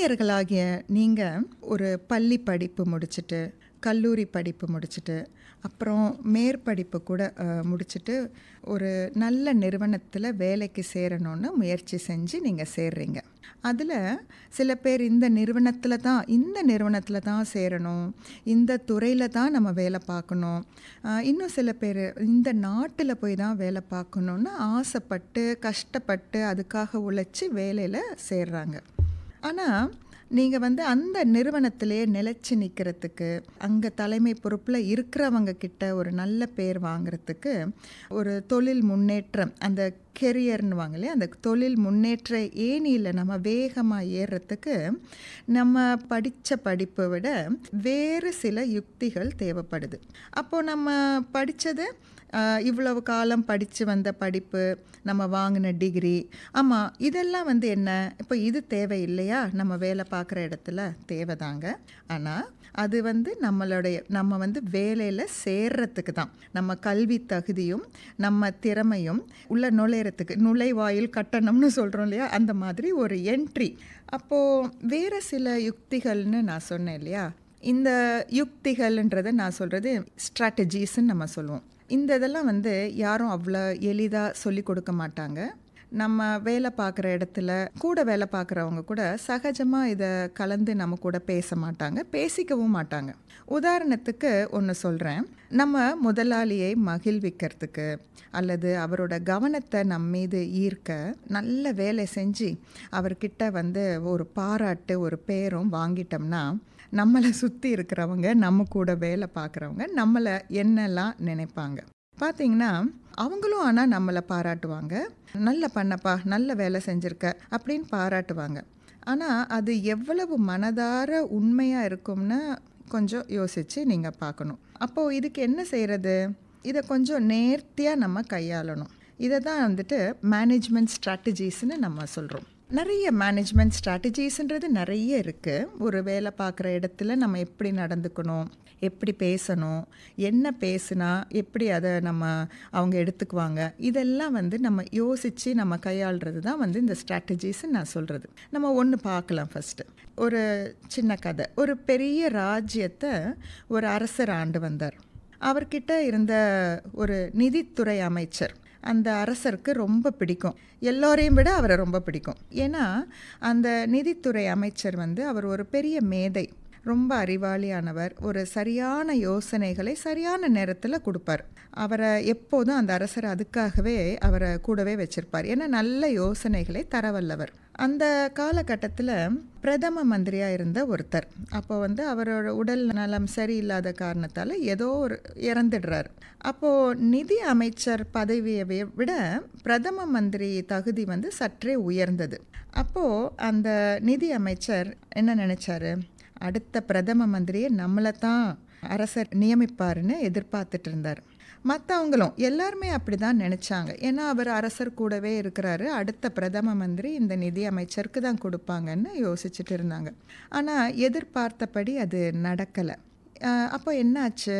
இளைஞர்களாகிய நீங்கள் ஒரு பள்ளி படிப்பு முடிச்சுட்டு கல்லூரி படிப்பு முடிச்சுட்டு அப்புறம் மேற்படிப்பு கூட அஹ், முடிச்சுட்டு ஒரு நல்ல நிறுவனத்தில் வேலைக்கு சேரணும்னு முயற்சி செஞ்சு நீங்கள் சேர்றீங்க அதில் சில பேர் இந்த நிறுவனத்தில் தான் இந்த நிறுவனத்தில் தான் சேரணும் இந்த துறையில் தான் நம்ம வேலை பார்க்கணும் அஹ், இன்னும் சில பேர் இந்த நாட்டில் போய் தான் வேலை பார்க்கணுன்னு ஆசைப்பட்டு கஷ்டப்பட்டு அதுக்காக உழைச்சி வேலையில் சேர்றாங்க ஆனால் நீங்கள் வந்து அந்த நிறுவனத்திலே நிலைச்சு நிற்கிறதுக்கு அங்கே தலைமை பொறுப்பில் இருக்கிறவங்க கிட்ட ஒரு நல்ல பேர் வாங்குறதுக்கு ஒரு தொழில் முன்னேற்றம் அந்த கெரியர்னுவாங்க இல்லையா அந்த தொழில் முன்னேற்ற ஏணியில் நம்ம வேகமாக ஏறுறதுக்கு நம்ம படித்த படிப்பை விட வேறு சில யுக்திகள் தேவைப்படுது அப்போது நம்ம படித்தது ஆஹ் இவ்வளவு காலம் படித்து வந்த படிப்பு நம்ம வாங்கின டிகிரி ஆமாம் இதெல்லாம் வந்து என்ன இப்போ இது தேவை இல்லையா நம்ம வேலை பார்க்குற இடத்துல தேவைதாங்க ஆனால் அது வந்து நம்மளுடைய நம்ம வந்து வேலையில் சேர்றதுக்கு தான் நம்ம கல்வி தகுதியும் நம்ம திறமையும் உள்ள நுழையிறதுக்கு நுழைவாயில் கட்டணம்னு சொல்கிறோம் இல்லையா அந்த மாதிரி ஒரு என்ட்ரி அப்போது வேறு சில யுக்திகள்னு நான் சொன்னேன் இல்லையா இந்த யுக்திகள்ன்றதை நான் சொல்கிறது ஸ்ட்ராட்டஜிஸ்ன்னு நம்ம சொல்லுவோம் இந்த இதெல்லாம் வந்து யாரும் அவ்வளோ எளிதாக சொல்லி கொடுக்க மாட்டாங்க நம்ம வேலை பார்க்குற இடத்துல கூட வேலை பார்க்குறவங்க கூட சகஜமாக இதை கலந்து நம்ம கூட பேச மாட்டாங்க பேசிக்கவும் மாட்டாங்க உதாரணத்துக்கு ஒன்று சொல்கிறேன் நம்ம முதலாளியை மகிழ்விக்கிறதுக்கு அல்லது அவரோட கவனத்தை நம்ம மீது ஈர்க்க நல்ல வேலை செஞ்சு அவர்கிட்ட வந்து ஒரு பாராட்டு ஒரு பேரும் வாங்கிட்டோம்னா நம்மளை சுற்றி இருக்கிறவங்க நம்ம கூட வேலை பார்க்குறவங்க நம்மளை என்னெல்லாம் நினைப்பாங்க பார்த்தீங்கன்னா அவங்களும் ஆனால் நம்மளை பாராட்டுவாங்க நல்ல பண்ணப்பா நல்ல வேலை செஞ்சுருக்க அப்படின்னு பாராட்டுவாங்க ஆனால் அது எவ்வளவு மனதார உண்மையாக இருக்கும்னு கொஞ்சம் யோசித்து நீங்கள் பார்க்கணும் அப்போது இதுக்கு என்ன செய்கிறது இதை கொஞ்சம் நேர்த்தியாக நம்ம கையாளணும் இதை தான் வந்துட்டு மேனேஜ்மெண்ட் ஸ்ட்ராட்டஜிஸ்னு நம்ம சொல்கிறோம் நிறைய மேனேஜ்மெண்ட் ஸ்ட்ராட்டஜிஸ்ன்றது நிறைய இருக்குது ஒரு வேலை பார்க்குற இடத்துல நம்ம எப்படி நடந்துக்கணும் எப்படி பேசணும் என்ன பேசுனா எப்படி அதை நம்ம அவங்க எடுத்துக்குவாங்க இதெல்லாம் வந்து நம்ம யோசித்து நம்ம கையாளுறது தான் வந்து இந்த ஸ்ட்ராட்டஜிஸ்ன்னு நான் சொல்கிறது நம்ம ஒன்று பார்க்கலாம் ஃபஸ்ட்டு ஒரு சின்ன கதை ஒரு பெரிய ராஜ்யத்தை ஒரு அரசர் ஆண்டு வந்தார் அவர்கிட்ட இருந்த ஒரு நிதித்துறை அமைச்சர் அந்த அரசருக்கு ரொம்ப பிடிக்கும் எல்லோரையும் விட அவரை ரொம்ப பிடிக்கும் ஏன்னா அந்த நிதித்துறை அமைச்சர் வந்து அவர் ஒரு பெரிய மேதை ரொம்ப அறிவாளியானவர் ஒரு சரியான யோசனைகளை சரியான நேரத்தில் கொடுப்பார் அவரை எப்போதும் அந்த அரசர் அதுக்காகவே அவரை கூடவே வச்சிருப்பார் ஏன்னா நல்ல யோசனைகளை தரவல்லவர் அந்த காலகட்டத்தில் பிரதம மந்திரியாக இருந்த ஒருத்தர் அப்போ வந்து அவரோட உடல் நலம் சரியில்லாத காரணத்தால் ஏதோ ஒரு இறந்துடுறார் அப்போது நிதி அமைச்சர் பதவியை வி- விட பிரதம மந்திரி தகுதி வந்து சற்றே உயர்ந்தது அப்போது அந்த நிதி அமைச்சர் என்ன நினச்சாரு அடுத்த பிரதம மந்திரியை நம்மளை தான் அரசர் நியமிப்பாருன்னு எதிர்பார்த்துட்டு இருந்தார் மற்றவங்களும் எல்லாருமே அப்படி தான் நினச்சாங்க ஏன்னா அவர் அரசர் கூடவே இருக்கிறாரு அடுத்த பிரதம மந்திரி இந்த நிதி அமைச்சருக்கு தான் கொடுப்பாங்கன்னு யோசிச்சுட்டு இருந்தாங்க ஆனால் எதிர்பார்த்தபடி அது நடக்கலை அப்போ என்னாச்சு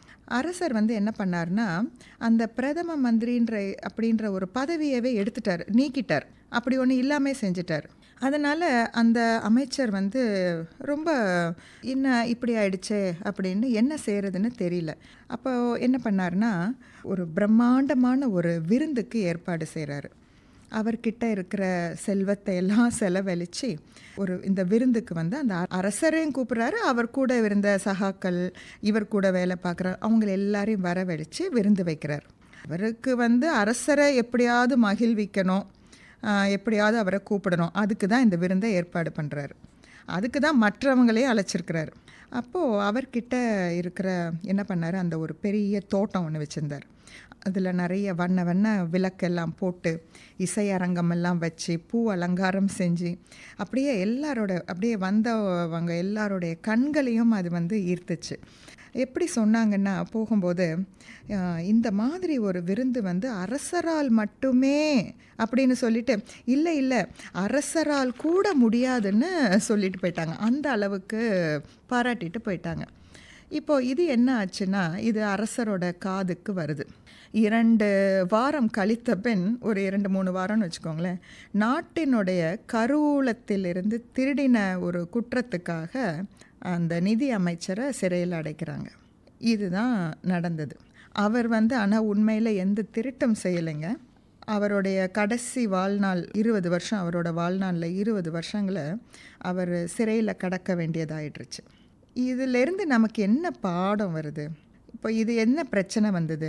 அரசர் வந்து என்ன பண்ணார்னா அந்த பிரதம மந்திரின்ற அப்படின்ற ஒரு பதவியவே எடுத்துட்டார் நீக்கிட்டார் அப்படி ஒன்று இல்லாமல் செஞ்சிட்டார் அதனால் அந்த அமைச்சர் வந்து ரொம்ப என்ன இப்படி ஆயிடுச்சே அப்படின்னு என்ன செய்கிறதுன்னு தெரியல அப்போ என்ன பண்ணார்னா ஒரு பிரம்மாண்டமான ஒரு விருந்துக்கு ஏற்பாடு செய்கிறாரு அவர்கிட்ட இருக்கிற செல்வத்தை எல்லாம் செலவழித்து ஒரு இந்த விருந்துக்கு வந்து அந்த அ- அரசரையும் கூப்பிட்றாரு அவர் கூட இருந்த சகாக்கள் இவர் கூட வேலை பார்க்குற அவங்கள எல்லாரையும் வரவழைச்சு விருந்து வைக்கிறார் அவருக்கு வந்து அரசரை எப்படியாவது மகிழ்விக்கணும் ஆஹ், எப்படியாவது அவரை கூப்பிடணும் அதுக்கு தான் இந்த விருந்தை ஏற்பாடு பண்ணுறாரு அதுக்கு தான் மற்றவங்களையும் அழைச்சிருக்கிறாரு அப்போது அவர்கிட்ட இருக்கிற என்ன பண்ணார் அந்த ஒரு பெரிய தோட்டம் ஒன்று வச்சுருந்தார் அதில் நிறைய வண்ண வண்ண விளக்கெல்லாம் போட்டு இசையரங்கம் எல்லாம் வச்சு பூ அலங்காரம் செஞ்சு அப்படியே எல்லாரோட அப்படியே வந்தவங்க எல்லாருடைய கண்களையும் அது வந்து ஈர்த்துச்சு எப்படி சொன்னாங்கன்னா போகும்போது அஹ், இந்த மாதிரி ஒரு விருந்து வந்து அரசரால் மட்டுமே அப்படின்னு சொல்லிட்டு இல்லை இல்லை அரசரால் கூட முடியாதுன்னு சொல்லிட்டு போயிட்டாங்க அந்த அளவுக்கு பாராட்டிட்டு போயிட்டாங்க இப்போ இது என்ன ஆச்சுன்னா இது அரசரோட காதுக்கு வருது இரண்டு வாரம் கழித்த பின் ஒரு இரண்டு மூணு வாரம்னு வச்சுக்கோங்களேன் நாட்டினுடைய கருவூலத்திலிருந்து திருடின ஒரு குற்றத்துக்காக அந்த நிதி அமைச்சரை சிறையில் அடைக்கிறாங்க இதுதான் நடந்தது அவர் வந்து ஆனால் உண்மையில் எந்த திருட்டம் செய்யலைங்க அவருடைய கடைசி வாழ்நாள் இருபது வருஷம் அவரோட வாழ்நாளில் இருபது வருஷங்களை அவர் சிறையில் கடக்க வேண்டியதாயிடுச்சு இதிலிருந்து நமக்கு என்ன பாடம் வருது இப்போ இது என்ன பிரச்சனை வந்தது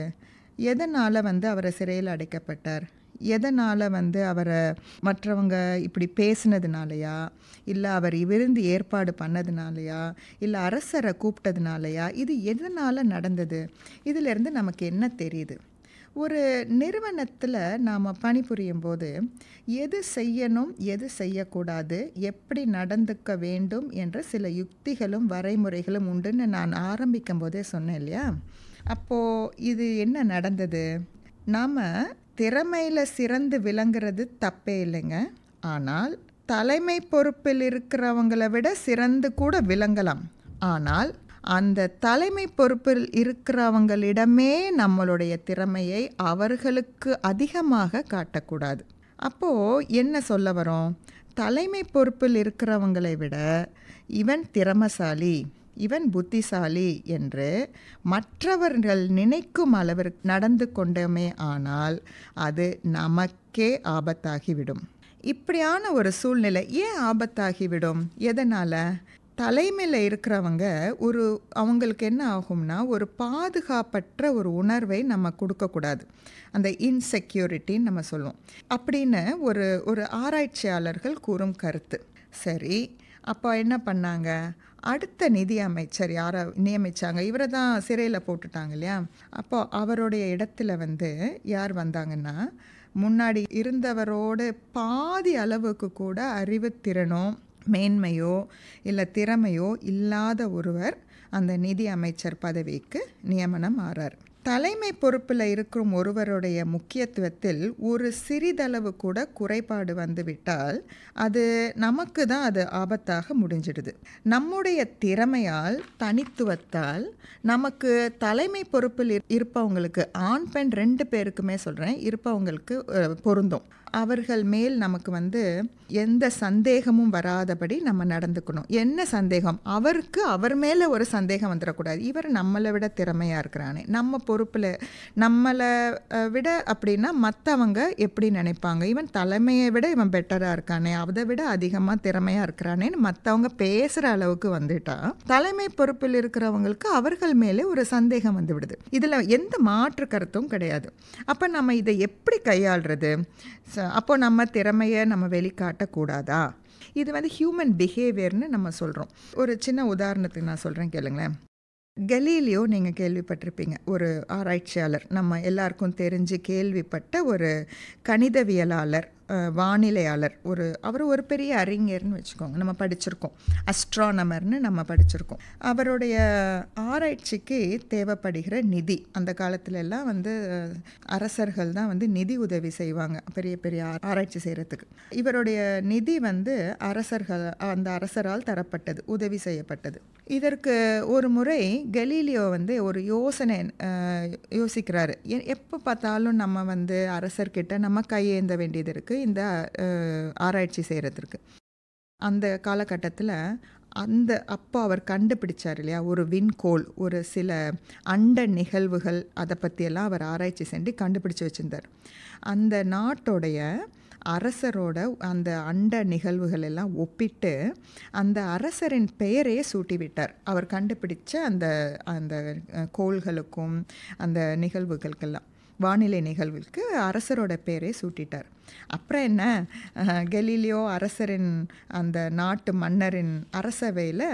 எதனால் வந்து அவரை சிறையில் அடைக்கப்பட்டார் எதனால் வந்து அவரை மற்றவங்க இப்படி பேசினதுனாலையா இல்லை அவர் விருந்து ஏற்பாடு பண்ணதுனாலையா இல்லை அரசரை கூப்பிட்டதுனாலையா இது எதனால் நடந்தது இதிலிருந்து நமக்கு என்ன தெரியுது ஒரு நிறுவனத்தில் நாம் பணிபுரியும் போது எது செய்யணும் எது செய்யக்கூடாது எப்படி நடந்துக்க வேண்டும் என்ற சில யுக்திகளும் வரைமுறைகளும் உண்டுன்னு நான் ஆரம்பிக்கும் போதே சொன்னேன் இல்லையா அப்போது இது என்ன நடந்தது நாம் திறமையில் சிறந்து விளங்குறது தப்பே இல்லைங்க ஆனால் தலைமை பொறுப்பில் இருக்கிறவங்கள விட சிறந்து கூட விளங்கலாம் ஆனால் அந்த தலைமை பொறுப்பில் இருக்கிறவங்களிடமே நம்மளுடைய திறமையை அவர்களுக்கு அதிகமாக காட்டக்கூடாது அப்போது என்ன சொல்ல வரோம் தலைமை பொறுப்பில் இருக்கிறவங்களை விட இவன் திறமசாலி இவன் புத்திசாலி என்று மற்றவர்கள் நினைக்கும் அளவிற்கு நடந்து கொண்டோமே ஆனால் அது நமக்கே ஆபத்தாகிவிடும் இப்படியான ஒரு சூழ்நிலை ஏன் ஆபத்தாகிவிடும் எதனால் தலைமையில் இருக்கிறவங்க ஒரு அவங்களுக்கு என்ன ஆகும்னா ஒரு பாதுகாப்பற்ற ஒரு உணர்வை நம்ம கொடுக்கக்கூடாது அந்த இன்செக்யூரிட்டின்னு நம்ம சொல்லுவோம் அப்படின்னு ஒரு ஒரு ஆராய்ச்சியாளர்கள் கூறும் கருத்து சரி அப்போ என்ன பண்ணாங்க அடுத்த நிதி அமைச்சர் யாரை நியமித்தாங்க இவரை தான் சிறையில் போட்டுட்டாங்க இல்லையா அப்போ அவருடைய இடத்துல வந்து யார் வந்தாங்கன்னா முன்னாடி இருந்தவரோட பாதி அளவுக்கு கூட அறிவுத்திறனோ மேன்மையோ இல்லை திறமையோ இல்லாத ஒருவர் அந்த நிதி அமைச்சர் பதவிக்கு நியமனம் ஆறார் தலைமை பொறுப்பில் இருக்கும் ஒருவருடைய முக்கியத்துவத்தில் ஒரு சிறிதளவு கூட குறைபாடு வந்துவிட்டால் அது நமக்கு தான் அது ஆபத்தாக முடிஞ்சிடுது நம்முடைய திறமையால் தனித்துவத்தால் நமக்கு தலைமை பொறுப்பில் இருப்பவங்களுக்கு ஆண் பெண் ரெண்டு பேருக்குமே சொல்கிறேன் இருப்பவங்களுக்கு பொருந்தும் அவர்கள் மேல் நமக்கு வந்து எந்த சந்தேகமும் வராதபடி நம்ம நடந்துக்கணும் என்ன சந்தேகம் அவருக்கு அவர் மேலே ஒரு சந்தேகம் வந்துடக்கூடாது இவர் நம்மளை விட திறமையாக இருக்கிறானே நம்ம பொறுப்பில் நம்மளை விட அப்படின்னா மற்றவங்க எப்படி நினைப்பாங்க இவன் தலைமையை விட இவன் பெட்டராக இருக்கானே அதை விட அதிகமாக திறமையாக இருக்கிறானேன்னு மற்றவங்க பேசுகிற அளவுக்கு வந்துட்டா தலைமை பொறுப்பில் இருக்கிறவங்களுக்கு அவர்கள் மேலே ஒரு சந்தேகம் வந்து விடுது இதில் எந்த மாற்று கருத்தும் கிடையாது அப்போ நம்ம இதை எப்படி கையாளுறது அப்போ நம்ம திறமையை நம்ம வெளிக்காட்டக்கூடாதா இது வந்து ஹியூமன் பிஹேவியர்னு நம்ம சொல்கிறோம் ஒரு சின்ன உதாரணத்துக்கு நான் சொல்கிறேன் கேளுங்களேன் கலீலியோ நீங்கள் கேள்விப்பட்டிருப்பீங்க ஒரு ஆராய்ச்சியாளர் நம்ம எல்லாருக்கும் தெரிஞ்சு கேள்விப்பட்ட ஒரு கணிதவியலாளர் வானிலையாளர் ஒரு அவர் ஒரு பெரிய அறிஞர்னு வச்சுக்கோங்க நம்ம படிச்சிருக்கோம் அஸ்ட்ரானமர்னு நம்ம படிச்சிருக்கோம் அவருடைய ஆராய்ச்சிக்கு தேவைப்படுகிற நிதி அந்த காலத்துல எல்லாம் வந்து அரசர்கள் தான் வந்து நிதி உதவி செய்வாங்க பெரிய பெரிய ஆராய்ச்சி செய்கிறதுக்கு இவருடைய நிதி வந்து அரசர்கள் அந்த அரசரால் தரப்பட்டது உதவி செய்யப்பட்டது இதற்கு ஒரு முறை கலீலியோ வந்து ஒரு யோசனை யோசிக்கிறாரு எப்போ பார்த்தாலும் நம்ம வந்து அரசர்கிட்ட நம்ம கையேந்த வேண்டியது இருக்குது இந்த ஆராய்ச்சி செய்கிறதுக்கு அந்த காலகட்டத்தில் அந்த அப்போ அவர் கண்டுபிடிச்சார் இல்லையா ஒரு விண்கோள் ஒரு சில அண்ட நிகழ்வுகள் அதை பற்றியெல்லாம் அவர் ஆராய்ச்சி செஞ்சு கண்டுபிடிச்சி வச்சுருந்தார் அந்த நாட்டோடைய அரசரோட அந்த அண்ட நிகழ்வுகள் எல்லாம் ஒப்பிட்டு அந்த அரசரின் பெயரையே சூட்டிவிட்டார் அவர் கண்டுபிடிச்ச அந்த அந்த கோள்களுக்கும் அந்த நிகழ்வுகளுக்கெல்லாம் வானிலை நிகழ்வுக்கு அரசரோட பேரே சூட்டிட்டார் அப்புறம் என்ன கெலீலியோ அரசரின் அந்த நாட்டு மன்னரின் அரசவையில்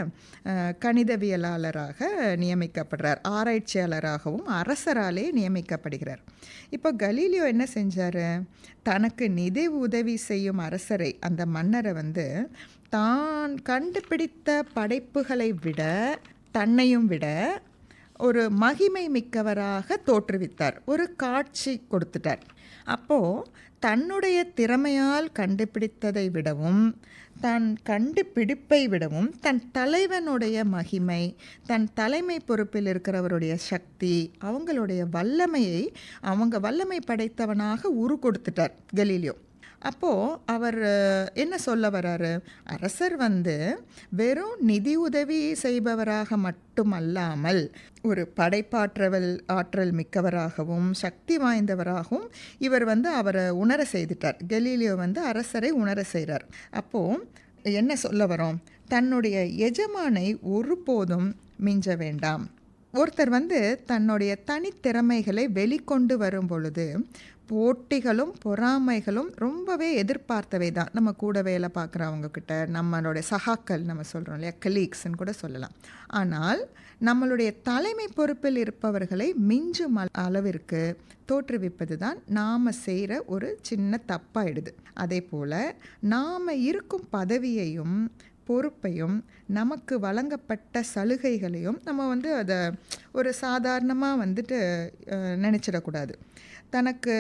கணிதவியலாளராக நியமிக்கப்படுறார் ஆராய்ச்சியாளராகவும் அரசராலே நியமிக்கப்படுகிறார் இப்போ கலீலியோ என்ன செஞ்சார் தனக்கு நிதி உதவி செய்யும் அரசரை அந்த மன்னரை வந்து தான் கண்டுபிடித்த படைப்புகளை விட தன்னையும் விட ஒரு மகிமை மிக்கவராக தோற்றுவித்தார் ஒரு காட்சி கொடுத்துட்டார் அப்போது தன்னுடைய திறமையால் கண்டுபிடித்ததை விடவும் தன் கண்டுபிடிப்பை விடவும் தன் தலைவனுடைய மகிமை தன் தலைமை பொறுப்பில் இருக்கிறவருடைய சக்தி அவங்களுடைய வல்லமையை அவங்க வல்லமை படைத்தவனாக உரு கொடுத்துட்டார் கலீலியோ அப்போது அவர் என்ன சொல்ல வராரு அரசர் வந்து வெறும் நிதி உதவி செய்பவராக மட்டுமல்லாமல் ஒரு படைப்பாற்றல் ஆற்றல் மிக்கவராகவும் சக்தி வாய்ந்தவராகவும் இவர் வந்து அவரை உணர செய்துட்டார் கலீலியோ வந்து அரசரை உணர செய்கிறார் அப்போது என்ன சொல்ல வரோம் தன்னுடைய எஜமானை ஒருபோதும் மிஞ்ச வேண்டாம் ஒருத்தர் வந்து தன்னுடைய தனித்திறமைகளை வெளிக்கொண்டு வரும் பொழுது போட்டிகளும் பொறாமைகளும் ரொம்பவே எதிர்பார்த்தவை தான் நம்ம கூட வேலை பார்க்குறவங்க கிட்ட நம்மளுடைய சகாக்கள் நம்ம சொல்கிறோம் இல்லையா கலீக்ஸ்ன்னு கூட சொல்லலாம் ஆனால் நம்மளுடைய தலைமை பொறுப்பில் இருப்பவர்களை மிஞ்சும் அளவிற்கு தோற்றுவிப்பது தான் நாம் செய்கிற ஒரு சின்ன தப்பாயிடுது அதே போல் நாம் இருக்கும் பதவியையும் பொறுப்பையும் நமக்கு வழங்கப்பட்ட சலுகைகளையும் நம்ம வந்து அதை ஒரு சாதாரணமாக வந்துட்டு நினச்சிடக்கூடாது தனக்கு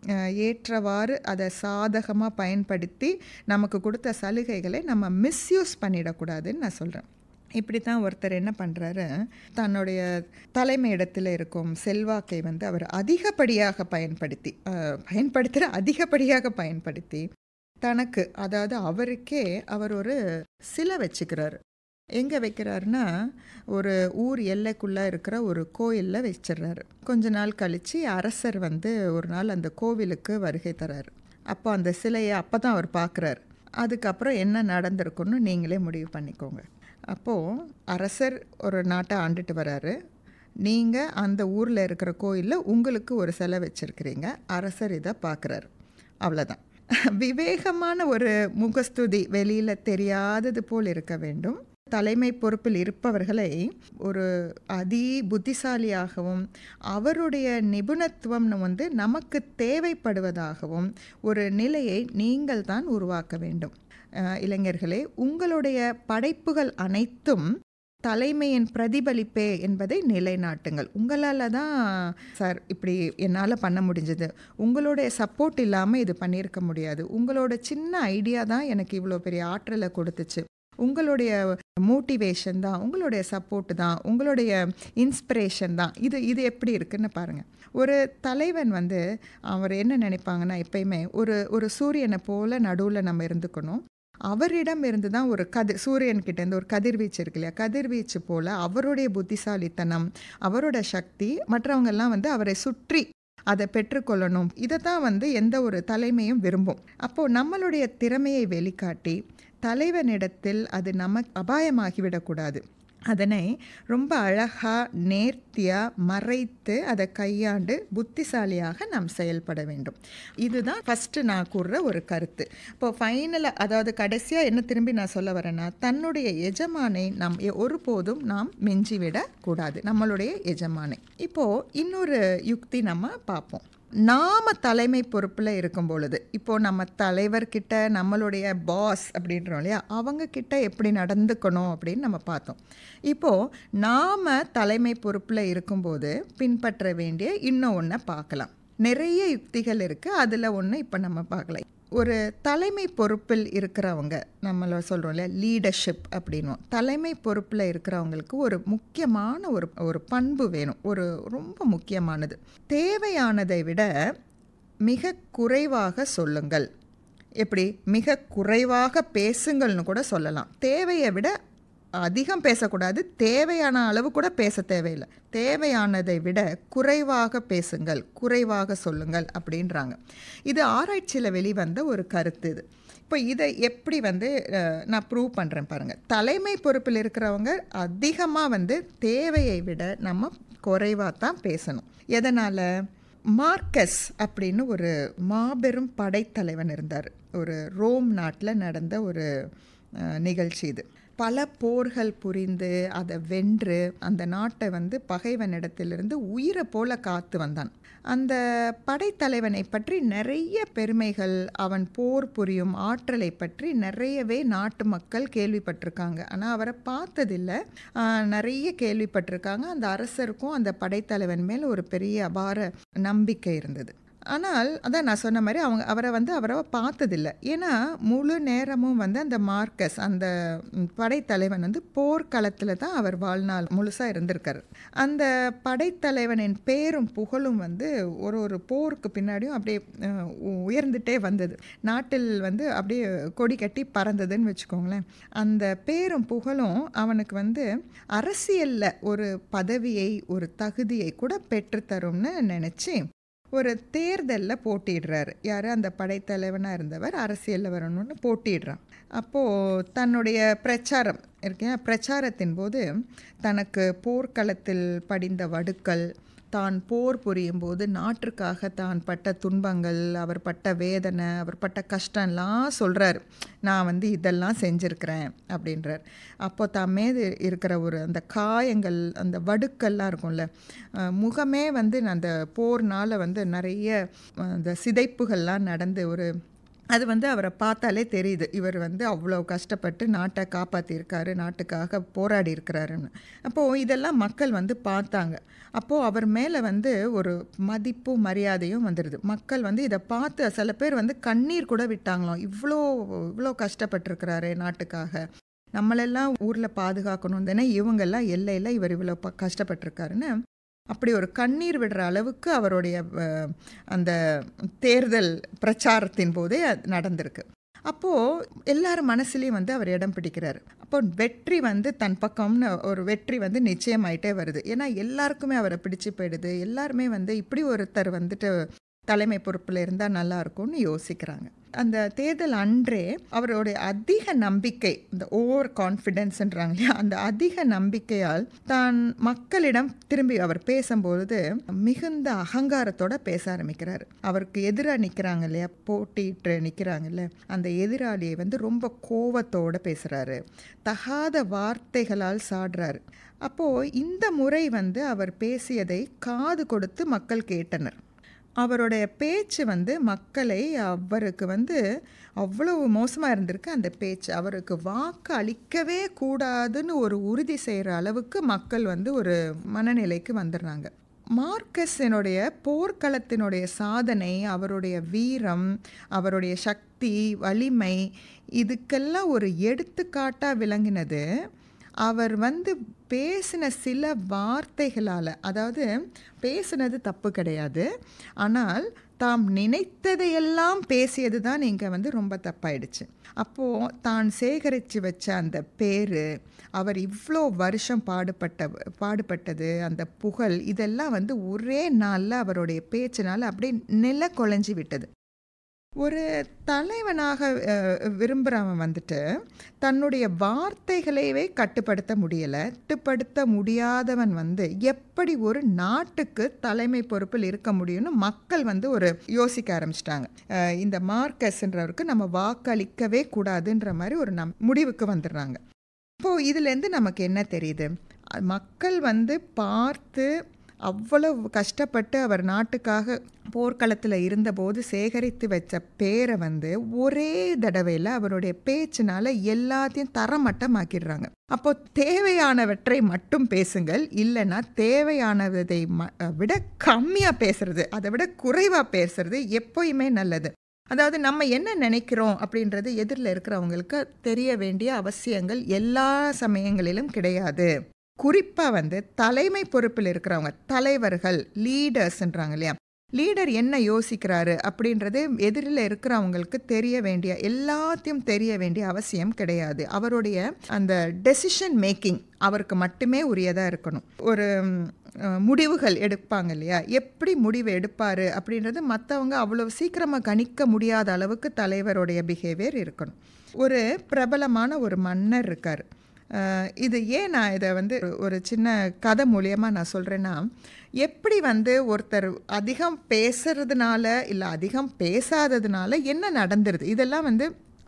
ஏற்றவாறு அதை சாதகமாக பயன்படுத்தி நமக்கு கொடுத்த சலுகைகளை நம்ம மிஸ்யூஸ் பண்ணிடக்கூடாதுன்னு நான் சொல்கிறேன் இப்படி தான் ஒருத்தர் என்ன பண்ணுறாரு தன்னுடைய தலைமை இடத்துல இருக்கும் செல்வாக்கை வந்து அவர் அதிகப்படியாக பயன்படுத்தி பயன்படுத்துகிற அதிகப்படியாக பயன்படுத்தி தனக்கு அதாவது அவருக்கே அவர் ஒரு சிலை வச்சுக்கிறாரு எங்கே வைக்கிறாருன்னா ஒரு ஊர் எல்லைக்குள்ளே இருக்கிற ஒரு கோயிலில் வச்சிடுறாரு கொஞ்ச நாள் கழித்து அரசர் வந்து ஒரு நாள் அந்த கோவிலுக்கு வருகை தராரு அப்போ அந்த சிலையை அப்போ தான் அவர் பார்க்குறாரு அதுக்கப்புறம் என்ன நடந்திருக்குன்னு நீங்களே முடிவு பண்ணிக்கோங்க அப்போது அரசர் ஒரு நாட்டை ஆண்டுட்டு வராரு நீங்கள் அந்த ஊரில் இருக்கிற கோயிலில் உங்களுக்கு ஒரு சிலை வச்சுருக்கிறீங்க அரசர் இதை பார்க்குறாரு அவ்வளோதான் விவேகமான ஒரு முகஸ்துதி வெளியில் தெரியாதது போல் இருக்க வேண்டும் தலைமை பொறுப்பில் இருப்பவர்களை ஒரு அதி புத்திசாலியாகவும் அவருடைய நிபுணத்துவம் வந்து நமக்கு தேவைப்படுவதாகவும் ஒரு நிலையை நீங்கள் தான் உருவாக்க வேண்டும் இளைஞர்களே உங்களுடைய படைப்புகள் அனைத்தும் தலைமையின் பிரதிபலிப்பே என்பதை நிலைநாட்டுங்கள் உங்களால் தான் சார் இப்படி என்னால் பண்ண முடிஞ்சது உங்களுடைய சப்போர்ட் இல்லாமல் இது பண்ணியிருக்க முடியாது உங்களோட சின்ன ஐடியா தான் எனக்கு இவ்வளோ பெரிய ஆற்றலை கொடுத்துச்சு உங்களுடைய மோட்டிவேஷன் தான் உங்களுடைய சப்போர்ட் தான் உங்களுடைய இன்ஸ்பிரேஷன் தான் இது இது எப்படி இருக்குன்னு பாருங்கள் ஒரு தலைவன் வந்து அவர் என்ன நினைப்பாங்கன்னா எப்பயுமே ஒரு ஒரு சூரியனை போல் நடுவில் நம்ம இருந்துக்கணும் அவரிடம் இருந்து தான் ஒரு கதிர் சூரியன்கிட்டேருந்து ஒரு கதிர்வீச்சு இருக்கு இல்லையா கதிர்வீச்சு போல் அவருடைய புத்திசாலித்தனம் அவரோட சக்தி மற்றவங்கெல்லாம் வந்து அவரை சுற்றி அதை பெற்றுக்கொள்ளணும் இதை தான் வந்து எந்த ஒரு தலைமையும் விரும்பும் அப்போது நம்மளுடைய திறமையை வெளிக்காட்டி தலைவனிடத்தில் அது நமக்கு அபாயமாகிவிடக்கூடாது அதனை ரொம்ப அழகாக நேர்த்தியாக மறைத்து அதை கையாண்டு புத்திசாலியாக நாம் செயல்பட வேண்டும் இதுதான் ஃபஸ்ட்டு நான் கூறுற ஒரு கருத்து இப்போ ஃபைனலாக அதாவது கடைசியாக என்ன திரும்பி நான் சொல்ல வரேன்னா தன்னுடைய எஜமானை நாம் ஒருபோதும் நாம் மிஞ்சிவிடக்கூடாது நம்மளுடைய எஜமானை இப்போது இன்னொரு யுக்தி நம்ம பார்ப்போம் நாம் தலைமை பொறுப்பில் இருக்கும் பொழுது இப்போது நம்ம தலைவர்கிட்ட நம்மளுடைய பாஸ் அப்படின்றோம் இல்லையா அவங்கக்கிட்ட எப்படி நடந்துக்கணும் அப்படின்னு நம்ம பார்த்தோம் இப்போது நாம் தலைமை பொறுப்பில் இருக்கும்போது பின்பற்ற வேண்டிய இன்னும் ஒன்றை பார்க்கலாம் நிறைய யுக்திகள் இருக்குது அதில் ஒன்று இப்போ நம்ம பார்க்கலாம் ஒரு தலைமை பொறுப்பில் இருக்கிறவங்க நம்மள சொல்கிறோம் இல்லையா லீடர்ஷிப் அப்படின்வோம் தலைமை பொறுப்பில் இருக்கிறவங்களுக்கு ஒரு முக்கியமான ஒரு ஒரு பண்பு வேணும் ஒரு ரொம்ப முக்கியமானது தேவையானதை விட மிக குறைவாக சொல்லுங்கள் எப்படி மிக குறைவாக பேசுங்கள்னு கூட சொல்லலாம் தேவையை விட அதிகம் பேசக்கூடாது தேவையான அளவு கூட பேச தேவையில்லை தேவையானதை விட குறைவாக பேசுங்கள் குறைவாக சொல்லுங்கள் அப்படின்றாங்க இது ஆராய்ச்சியில் வெளிவந்த ஒரு கருத்து இது இப்போ இதை எப்படி வந்து நான் ப்ரூவ் பண்ணுறேன் பாருங்கள் தலைமை பொறுப்பில் இருக்கிறவங்க அதிகமாக வந்து தேவையை விட நம்ம குறைவாக தான் பேசணும் எதனால் மார்க்கஸ் அப்படின்னு ஒரு மாபெரும் படைத்தலைவன் இருந்தார் ஒரு ரோம் நாட்டில் நடந்த ஒரு நிகழ்ச்சி இது பல போர்கள் புரிந்து அதை வென்று அந்த நாட்டை வந்து பகைவனிடத்திலிருந்து உயிரை போல காத்து வந்தான் அந்த படைத்தலைவனை பற்றி நிறைய பெருமைகள் அவன் போர் புரியும் ஆற்றலை பற்றி நிறையவே நாட்டு மக்கள் கேள்விப்பட்டிருக்காங்க ஆனால் அவரை பார்த்ததில்லை நிறைய கேள்விப்பட்டிருக்காங்க அந்த அரசருக்கும் அந்த படைத்தலைவன் மேல் ஒரு பெரிய அபார நம்பிக்கை இருந்தது ஆனால் அதான் நான் சொன்ன மாதிரி அவங்க அவரை வந்து அவரை பார்த்ததில்ல ஏன்னா முழு நேரமும் வந்து அந்த மார்க்கஸ் அந்த படைத்தலைவன் வந்து போர்க்களத்தில் தான் அவர் வாழ்நாள் முழுசாக இருந்திருக்காரு அந்த படைத்தலைவனின் பேரும் புகழும் வந்து ஒரு ஒரு போருக்கு பின்னாடியும் அப்படியே உயர்ந்துட்டே வந்தது நாட்டில் வந்து அப்படியே கொடி கட்டி பறந்ததுன்னு வச்சுக்கோங்களேன் அந்த பேரும் புகழும் அவனுக்கு வந்து அரசியலில் ஒரு பதவியை ஒரு தகுதியை கூட பெற்றுத்தரும்னு நினச்சி ஒரு தேர்தலில் போட்டிடுறாரு யார் அந்த படைத்தலைவனாக இருந்தவர் அரசியலில் வரணும்னு போட்டிடுறான் அப்போது தன்னுடைய பிரச்சாரம் இருக்கேன் பிரச்சாரத்தின் போது தனக்கு போர்க்களத்தில் படிந்த வடுக்கள் தான் போர் புரியும் போது நாட்டிற்காக தான் பட்ட துன்பங்கள் அவர் பட்ட வேதனை அவர் பட்ட கஷ்டம்லாம் சொல்கிறார் நான் வந்து இதெல்லாம் செஞ்சுருக்கிறேன் அப்படின்றார் அப்போ தான் மீது இருக்கிற ஒரு அந்த காயங்கள் அந்த வடுக்கள்லாம் இருக்கும்ல முகமே வந்து அந்த போர்னால் வந்து நிறைய அந்த சிதைப்புகள்லாம் நடந்து ஒரு அது வந்து அவரை பார்த்தாலே தெரியுது இவர் வந்து அவ்வளோ கஷ்டப்பட்டு நாட்டை காப்பாற்றியிருக்காரு நாட்டுக்காக போராடி இருக்கிறாருன்னு அப்போது இதெல்லாம் மக்கள் வந்து பார்த்தாங்க அப்போது அவர் மேலே வந்து ஒரு மதிப்பும் மரியாதையும் வந்துடுது மக்கள் வந்து இதை பார்த்து சில பேர் வந்து கண்ணீர் கூட விட்டாங்களாம் இவ்வளோ இவ்வளோ கஷ்டப்பட்டிருக்கிறாரு நாட்டுக்காக நம்மளெல்லாம் ஊரில் பாதுகாக்கணும் தானே இவங்கெல்லாம் எல்லையில் இவர் இவ்வளோ ப கஷ்டப்பட்டிருக்காருன்னு அப்படி ஒரு கண்ணீர் விடுற அளவுக்கு அவருடைய அந்த தேர்தல் பிரச்சாரத்தின் போதே நடந்திருக்கு அப்போது எல்லார் மனசுலேயும் வந்து அவர் இடம் பிடிக்கிறார் அப்போ வெற்றி வந்து தன் பக்கம்னு ஒரு வெற்றி வந்து நிச்சயமாயிட்டே வருது ஏன்னா எல்லாருக்குமே அவரை பிடிச்சு போயிடுது எல்லாருமே வந்து இப்படி ஒருத்தர் வந்துட்டு தலைமை பொறுப்பில் இருந்தால் நல்லா இருக்கும்னு யோசிக்கிறாங்க அந்த தேர்தல் அன்றே அவருடைய அதிக நம்பிக்கை இந்த ஓவர் கான்ஃபிடென்ஸ்ன்றாங்க இல்லையா அந்த அதிக நம்பிக்கையால் தான் மக்களிடம் திரும்பி அவர் பேசும்பொழுது மிகுந்த அகங்காரத்தோட பேச ஆரம்பிக்கிறார் அவருக்கு எதிராக நிற்கிறாங்க இல்லையா போட்டிட்டு நிற்கிறாங்கல்ல அந்த எதிராளியை வந்து ரொம்ப கோவத்தோட பேசுகிறாரு தகாத வார்த்தைகளால் சாடுறாரு அப்போது இந்த முறை வந்து அவர் பேசியதை காது கொடுத்து மக்கள் கேட்டனர் அவருடைய பேச்சு வந்து மக்களை அவருக்கு வந்து அவ்வளவு மோசமாக இருந்திருக்கு அந்த பேச்சு அவருக்கு வாக்கு அளிக்கவே கூடாதுன்னு ஒரு உறுதி செய்கிற அளவுக்கு மக்கள் வந்து ஒரு மனநிலைக்கு வந்துடுறாங்க மார்க்கஸினுடைய போர்க்களத்தினுடைய சாதனை அவருடைய வீரம் அவருடைய சக்தி வலிமை இதுக்கெல்லாம் ஒரு எடுத்துக்காட்டாக விளங்கினது அவர் வந்து பேசின சில வார்த்தைகளால் அதாவது பேசினது தப்பு கிடையாது ஆனால் தாம் நினைத்ததையெல்லாம் பேசியது தான் இங்கே வந்து ரொம்ப தப்பாயிடுச்சு அப்போது தான் சேகரித்து வச்ச அந்த பேர் அவர் இவ்வளோ வருஷம் பாடுபட்ட பாடுபட்டது அந்த புகழ் இதெல்லாம் வந்து ஒரே நாளில் அவருடைய பேச்சினால் அப்படியே நில குலைஞ்சி விட்டது ஒரு தலைவனாக விரும்புகிறவன் வந்துட்டு தன்னுடைய வார்த்தைகளையே கட்டுப்படுத்த முடியலை கட்டுப்படுத்த முடியாதவன் வந்து எப்படி ஒரு நாட்டுக்கு தலைமை பொறுப்பில் இருக்க முடியும்னு மக்கள் வந்து ஒரு யோசிக்க ஆரம்பிச்சிட்டாங்க இந்த மார்க்கஸ்ன்றவருக்கு நம்ம வாக்களிக்கவே கூடாதுன்ற மாதிரி ஒரு நம் முடிவுக்கு வந்துடுறாங்க இப்போது இதுலேருந்து நமக்கு என்ன தெரியுது மக்கள் வந்து பார்த்து அவ்வளவு கஷ்டப்பட்டு அவர் நாட்டுக்காக போர்க்களத்தில் இருந்தபோது சேகரித்து வச்ச பேரை வந்து ஒரே தடவையில் அவருடைய பேச்சினால எல்லாத்தையும் தரமட்டமாக்கிடுறாங்க அப்போ தேவையானவற்றை மட்டும் பேசுங்கள் இல்லைன்னா தேவையானதை விட கம்மியாக பேசுறது அதை விட குறைவாக பேசுறது எப்போயுமே நல்லது அதாவது நம்ம என்ன நினைக்கிறோம் அப்படின்றது எதிரில் இருக்கிறவங்களுக்கு தெரிய வேண்டிய அவசியங்கள் எல்லா சமயங்களிலும் கிடையாது குறிப்பாக வந்து தலைமை பொறுப்பில் இருக்கிறவங்க தலைவர்கள் லீடர்ஸ்ன்றாங்க இல்லையா லீடர் என்ன யோசிக்கிறாரு அப்படின்றது எதிரில் இருக்கிறவங்களுக்கு தெரிய வேண்டிய எல்லாத்தையும் தெரிய வேண்டிய அவசியம் கிடையாது அவருடைய அந்த டெசிஷன் மேக்கிங் அவருக்கு மட்டுமே உரியதாக இருக்கணும் ஒரு முடிவுகள் எடுப்பாங்க இல்லையா எப்படி முடிவு எடுப்பார் அப்படின்றது மற்றவங்க அவ்வளோ சீக்கிரமாக கணிக்க முடியாத அளவுக்கு தலைவருடைய பிஹேவியர் இருக்கணும் ஒரு பிரபலமான ஒரு மன்னர் இருக்கார் இது ஏன் நான் இதை வந்து ஒரு சின்ன கதை மூலியமாக நான் சொல்கிறேன்னா எப்படி வந்து ஒருத்தர் அதிகம் பேசுறதுனால இல்லை அதிகம் பேசாததுனால என்ன நடந்துருது இதெல்லாம் வந்து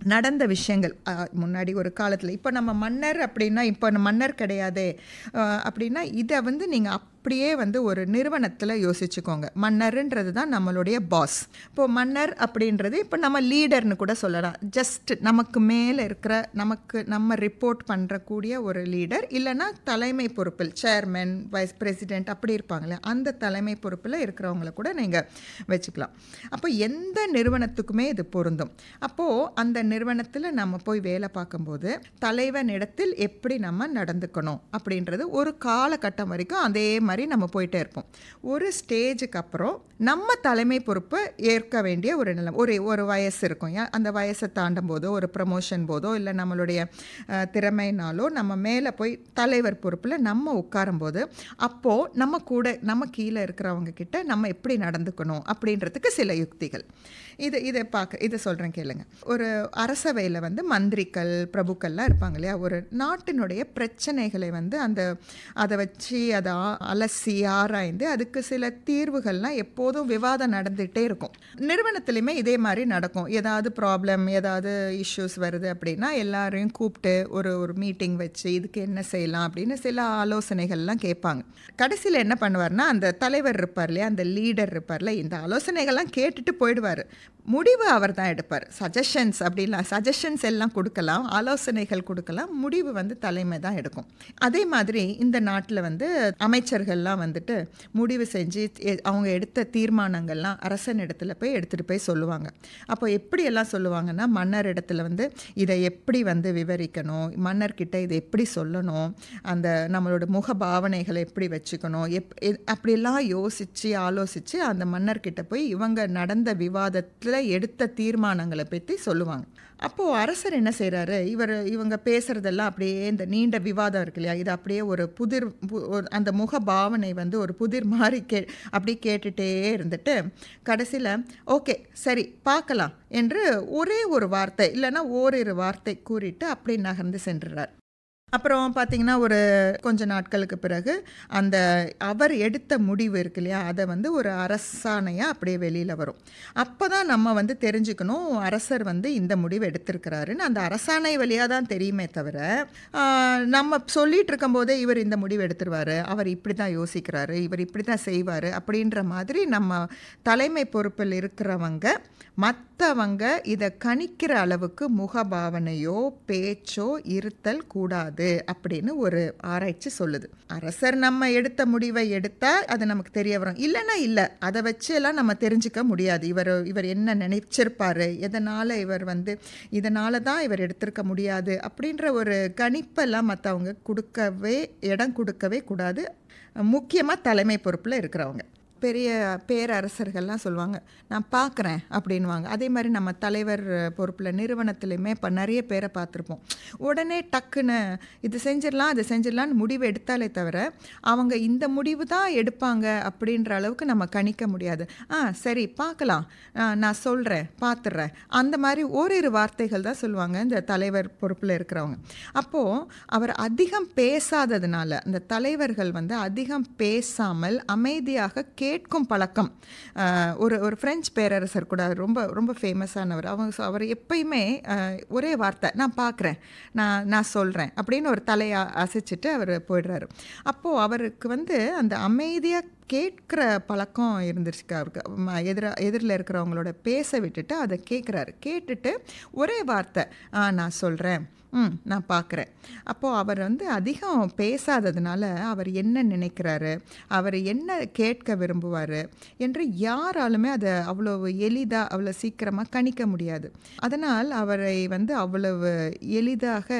நடந்த விஷயங்கள் அஹ், முன்னாடி ஒரு காலத்தில் இப்போ நம்ம மன்னர் அப்படின்னா இப்போ நம்ம மன்னர் கிடையாதே அஹ், அப்படின்னா இதை வந்து நீங்கள் அப்படியே வந்து ஒரு நிறுவனத்தில் யோசிச்சுக்கோங்க மன்னருன்றது தான் நம்மளுடைய பாஸ் இப்போ மன்னர் அப்படின்றது இப்போ நம்ம லீடர்னு கூட சொல்லலாம் ஜஸ்ட் நமக்கு மேலே இருக்கிற நமக்கு நம்ம ரிப்போர்ட் பண்ணுறக்கூடிய ஒரு லீடர் இல்லைன்னா தலைமை பொறுப்பில் சேர்மன் வைஸ் பிரசிடென்ட் அப்படி இருப்பாங்களே அந்த தலைமை பொறுப்பில் இருக்கிறவங்கள கூட நீங்கள் வச்சுக்கலாம் அப்போ எந்த நிறுவனத்துக்குமே இது பொருந்தும் அப்போது அந்த நிறுவனத்தில் நம்ம போய் வேலை பார்க்கும்போது தலைவனிடத்தில் எப்படி நம்ம நடந்துக்கணும் அப்படின்றது ஒரு காலகட்டம் வரைக்கும் அதே மாதிரி நம்ம போயிட்டே இருப்போம் ஒரு ஸ்டேஜுக்கு அப்புறம் நம்ம தலைமை பொறுப்பை ஏற்க வேண்டிய ஒரு நிலம் ஒரு ஒரு வயசு இருக்கும் ஏன் அந்த வயசை தாண்டும் போதோ ஒரு ப்ரமோஷன் போதோ இல்லை நம்மளுடைய அஹ், திறமைனாலோ நம்ம மேலே போய் தலைவர் பொறுப்பில் நம்ம உட்காரும்போது அப்போது நம்ம கூட நம்ம கீழே இருக்கிறவங்க கிட்ட நம்ம எப்படி நடந்துக்கணும் அப்படின்றதுக்கு சில யுக்திகள் இது இதை பார்க்க இதை சொல்கிறேன் கேளுங்க ஒரு அரசவையில் வந்து மந்திரிகள் பிரபுக்கள்லாம் இருப்பாங்க இல்லையா ஒரு நாட்டினுடைய பிரச்சனைகளை வந்து அந்த அதை வச்சு அதை ஆ- அலசி ஆராய்ந்து அதுக்கு சில தீர்வுகள்லாம் எப்போதும் விவாதம் நடந்துகிட்டே இருக்கும் நிறுவனத்துலையுமே இதே மாதிரி நடக்கும் ஏதாவது ப்ராப்ளம் ஏதாவது இஷ்யூஸ் வருது அப்படின்னா எல்லாரையும் கூப்பிட்டு ஒரு ஒரு மீட்டிங் வச்சு இதுக்கு என்ன செய்யலாம் அப்படின்னு சில ஆலோசனைகள்லாம் கேட்பாங்க கடைசியில் என்ன பண்ணுவார்னா அந்த தலைவர் இருப்பார் இல்லையா அந்த லீடர் இருப்பார்ல இந்த ஆலோசனைகள்லாம் கேட்டுட்டு போயிடுவார் முடிவு அவர் தான் எடுப்பார் சஜஷன்ஸ் அப்படின்லாம் சஜஷன்ஸ் எல்லாம் கொடுக்கலாம் ஆலோசனைகள் கொடுக்கலாம் முடிவு வந்து தலைமை தான் எடுக்கும் அதே மாதிரி இந்த நாட்டில் வந்து அமைச்சர்கள்லாம் வந்துட்டு முடிவு செஞ்சு எ- அவங்க எடுத்த தீர்மானங்கள்லாம் அரசன் இடத்துல போய் எடுத்துகிட்டு போய் சொல்லுவாங்க அப்போ எப்படியெல்லாம் சொல்லுவாங்கன்னா மன்னர் இடத்துல வந்து இதை எப்படி வந்து விவரிக்கணும் மன்னர்கிட்ட இதை எப்படி சொல்லணும் அந்த நம்மளோட முக பாவனைகளை எப்படி வச்சுக்கணும் எப் எ- அப்படியெல்லாம் யோசித்து ஆலோசித்து அந்த மன்னர்கிட்ட போய் இவங்க நடந்த விவாதத்தில் எடுத்த தீர்மானங்களை பற்றி சொல்லுவாங்க அப்போது அரசர் என்ன செய்கிறாரு இவர் இவங்க பேசுகிறதெல்லாம் அப்படியே இந்த நீண்ட விவாதம் இருக்கு இல்லையா இது அப்படியே ஒரு புதிர் பு- ஒரு- அந்த முக பாவனை வந்து ஒரு புதிர் மாதிரி கே அப்படி கேட்டுட்டே இருந்துட்டு கடைசியில் ஓகே சரி பார்க்கலாம் என்று ஒரே ஒரு வார்த்தை இல்லைன்னா ஓரிரு வார்த்தை கூறிட்டு அப்படி நகர்ந்து சென்றுறார் அப்புறம் பார்த்தீங்கன்னா ஒரு கொஞ்ச நாட்களுக்கு பிறகு அந்த அவர் எடுத்த முடிவு இருக்கு இல்லையா அதை வந்து ஒரு அரசாணையாக அப்படியே வெளியில் வரும் அப்போ தான் நம்ம வந்து தெரிஞ்சுக்கணும் அரசர் வந்து இந்த முடிவு எடுத்திருக்கிறாருன்னு அந்த அரசாணை வழியாக தான் தெரியுமே தவிர ஆஹ், நம்ம சொல்லிட்டு இருக்கும்போதே இவர் இந்த முடிவு எடுத்துருவார் அவர் இப்படி தான் யோசிக்கிறாரு இவர் இப்படி தான் செய்வார் அப்படின்ற மாதிரி நம்ம தலைமை பொறுப்பில் இருக்கிறவங்க மற்றவங்க இதை கணிக்கிற அளவுக்கு முகபாவனையோ பேச்சோ இருத்தல் கூடாது அப்படின்னு ஒரு ஆராய்ச்சி சொல்லுது அரசர் நம்ம எடுத்த முடிவை எடுத்தால் அது நமக்கு தெரிய வரும் இல்லைன்னா இல்லை அதை வச்சு எல்லாம் நம்ம தெரிஞ்சுக்க முடியாது இவர் இவர் என்ன நினைச்சிருப்பாரு எதனால் இவர் வந்து இதனால தான் இவர் எடுத்திருக்க முடியாது அப்படின்ற ஒரு கணிப்பெல்லாம் மற்றவங்க கொடுக்கவே இடம் கொடுக்கவே கூடாது முக்கியமாக தலைமை பொறுப்பில் இருக்கிறவங்க பெரிய பேரரசர்கள்லாம் சொல்லுவாங்க நான் பார்க்குறேன் அப்படின்வாங்க அதே மாதிரி நம்ம தலைவர் பொறுப்பில் நிறுவனத்துலையுமே இப்போ நிறைய பேரை பார்த்துருப்போம் உடனே டக்குன்னு இது செஞ்சிடலாம் அது செஞ்சிடலான்னு முடிவு எடுத்தாலே தவிர அவங்க இந்த முடிவு தான் எடுப்பாங்க அப்படின்ற அளவுக்கு நம்ம கணிக்க முடியாது ஆ சரி பார்க்கலாம் ஆ, நான் சொல்கிறேன் பார்த்துட்றேன் அந்த மாதிரி ஓரிரு வார்த்தைகள் தான் சொல்லுவாங்க இந்த தலைவர் பொறுப்பில் இருக்கிறவங்க அப்போது அவர் அதிகம் பேசாததுனால இந்த தலைவர்கள் வந்து அதிகம் பேசாமல் அமைதியாக கேட்கும் பழக்கம் ஆஹ், ஒரு ஒரு பிரெஞ்சு பேரரசர் கூட ரொம்ப ரொம்ப ஃபேமஸானவர் அவங்க சொ- அவர் எப்பயுமே ஆஹ், ஒரே வார்த்தை நான் பார்க்குறேன் நான் நான் சொல்கிறேன் அப்படின்னு ஒரு தலையை அசைச்சிட்டு அவர் போயிடுறாரு அப்போது அவருக்கு வந்து அந்த அமைதியாக கேட்குற பழக்கம் இருந்துருச்சு அவருக்கு ம- எதிர எதிரில் இருக்கிறவங்களோட பேச விட்டுட்டு அதை கேட்குறாரு கேட்டுட்டு ஒரே வார்த்தை ஆ நான் சொல்கிறேன் ம் நான் பார்க்குறேன் அப்போது அவர் வந்து அதிகம் பேசாததுனால அவர் என்ன நினைக்கிறாரு அவர் என்ன கேட்க விரும்புவார் என்று யாராலுமே அதை அவ்வளவு எளிதாக அவ்வளோ சீக்கிரமாக கணிக்க முடியாது அதனால் அவரை வந்து அவ்வளவு எளிதாக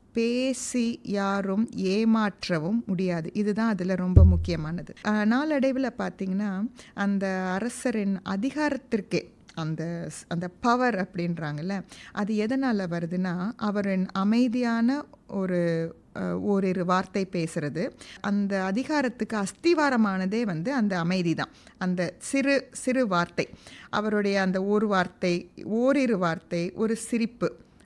பேசி யாரும் ஏமாற்றவும் முடியாது இதுதான் அதில் ரொம்ப முக்கியமானது அஹ், நாளடைவில் பார்த்தீங்கன்னா அந்த அரசரின் அதிகாரத்திற்கே அந்த ஸ்- அந்த பவர் அப்படின்றாங்கல்ல அது எதனால் வருதுன்னா அவரின் அமைதியான ஒரு அஹ், ஓரிரு வார்த்தை பேசுறது அந்த அதிகாரத்துக்கு அஸ்திவாரமானதே வந்து அந்த அமைதி தான் அந்த சிறு சிறு வார்த்தை அவருடைய அந்த ஒரு வார்த்தை ஓரிரு வார்த்தை ஒரு சிரிப்பு